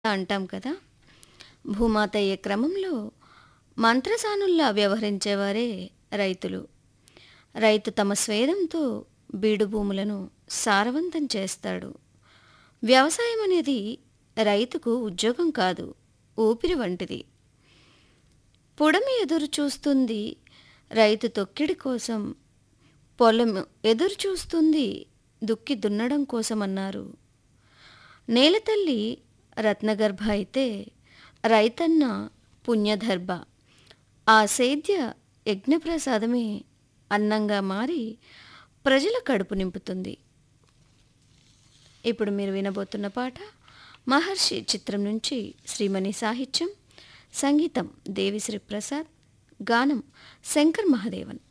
అంటాం కదా భూమాత అయ్యే క్రమంలో మంత్రసానుల్లా వ్యవహరించేవారే రైతులు రైతు తమ స్వేదంతో బీడు భూములను సారవంతం చేస్తాడు వ్యవసాయం అనేది రైతుకు ఉద్యోగం కాదు ఊపిరి వంటిది పుడమి ఎదురు చూస్తుంది రైతు తొక్కిడి కోసం పొలం ఎదురు చూస్తుంది దుక్కి దున్నడం కోసమన్నారు నేలతల్లి రత్నగర్భ అయితే రైతన్న పుణ్యదర్భ ఆ సేద్య యజ్ఞప్రసాదమే అన్నంగా మారి ప్రజల కడుపు నింపుతుంది ఇప్పుడు మీరు వినబోతున్న పాట మహర్షి చిత్రం నుంచి శ్రీమణి సాహిత్యం సంగీతం దేవిశ్రీ ప్రసాద్ గానం శంకర్ మహాదేవన్